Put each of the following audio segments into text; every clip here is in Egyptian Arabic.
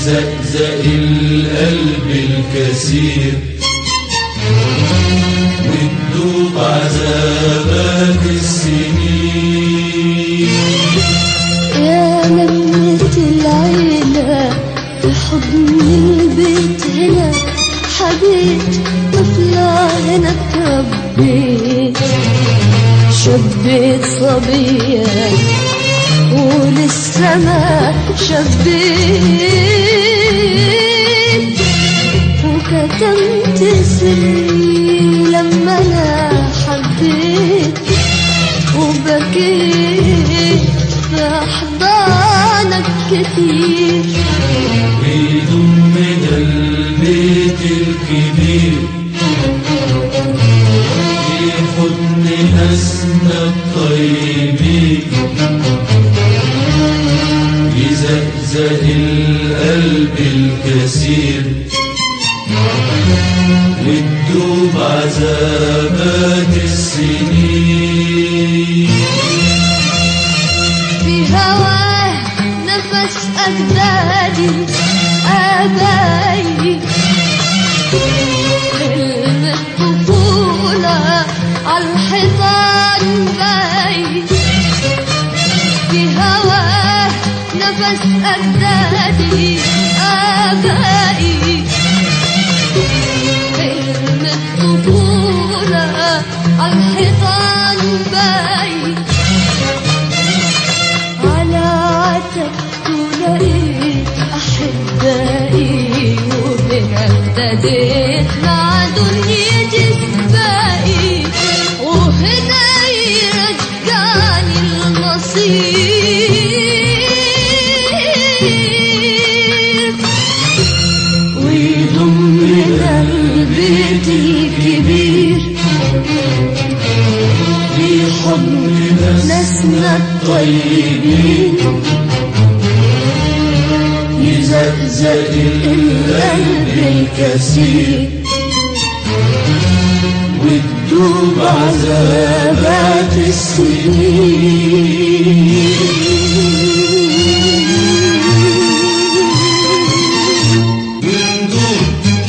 يزقزق القلب الكثير وتدوب عذابات السنين يا لمة العيلة في حضن البيت هنا حبيت طفلة هنا تربيت شبيت صبية وللسما شبيت وكتمت سري لما انا حبيت وبكيت في احضانك كتير ويضمنا البيت الكبير في حضن ناسنا الطيبين يزقزق القلب الكثير وتدوب عذابات السنين في هواه نفس أجدادي آبائي حلم الطفولة عالحيطان باي في هواه نفس أجدادي آبائي حلم الطفولة عالحيطان باي على عتبت لقيت أحبائي وبنا ابتديت مع دنيتي سبائي وهنا يرجعني المصير ويضمنا البيت الكبير في حضن ناسنا الطيبين يزقزق القلب الكثير وتدوب عذابات السنين وندور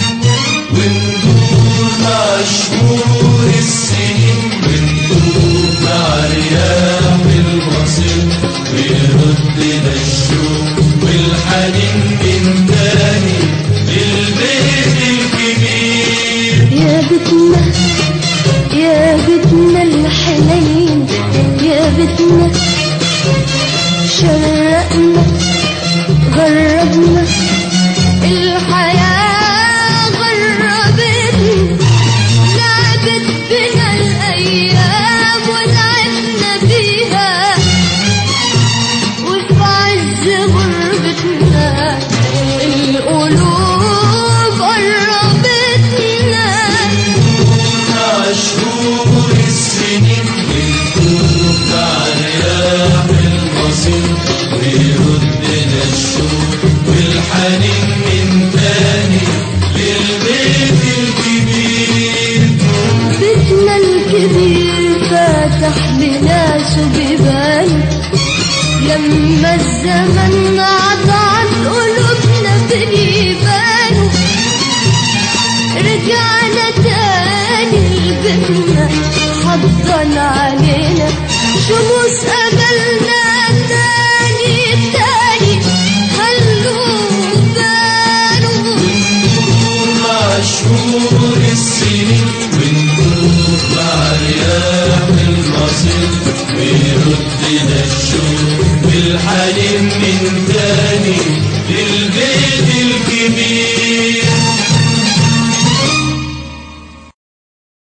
وندور مع شهور السنين وندور مع رياح المصير ويردنا الشوق والحنين من تاني للبيت الكبير يا بيتنا يا بيتنا الحنين يا بيتنا شرقنا غربنا الحياة غربتنا لعبت بنا الأيام ولعبنا بيها وفي عز غربتنا القلوب قربتنا مع شهور السنين وندور مع رياح المصير ويردنا الشوق والحنين من تاني للبيت الكبير بيتنا الكبير فاتح بناس وبيبان لما الزمن عطى قلوبنا بيبان رجعنا تاني لبيتنا حضن علينا شموس قبلنا تاني تاني خلوا بانوا مع شهور السنين وندور مع رياح المصير ويردنا الشوق والحنين من تاني للبيت الكبير